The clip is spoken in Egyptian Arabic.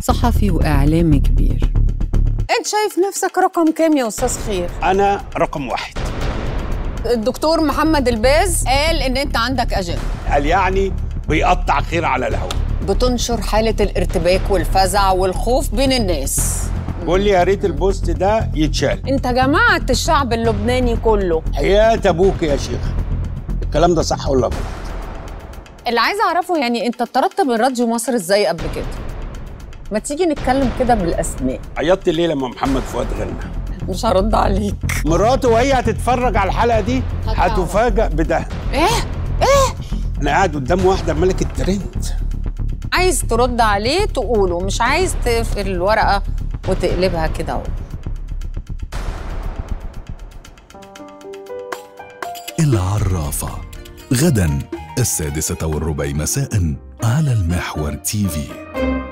صحفي وإعلامي كبير انت شايف نفسك رقم كام يا استاذ خير انا رقم واحد الدكتور محمد الباز قال ان انت عندك اجنده قال يعني بيقطع خير على الهوا بتنشر حاله الارتباك والفزع والخوف بين الناس بقول لي يا ريت البوست ده يتشال انت جمعت الشعب اللبناني كله حياة ابوك يا شيخ الكلام ده صح ولا غلط اللي عايزه اعرفه يعني انت اتطردت من راديو مصر ازاي قبل كده ما تيجي نتكلم كده بالاسماء عيطت ليه لما محمد فؤاد غنى مش هرد عليك مراته وهي هتتفرج على الحلقه دي هتعرف. هتفاجأ بده ايه انا قاعد قدام واحده ملكه ترند عايز ترد عليه تقوله مش عايز تقفل الورقه وتقلبها كده اهو العرافة غدا السادسة والربع مساء على المحور تي في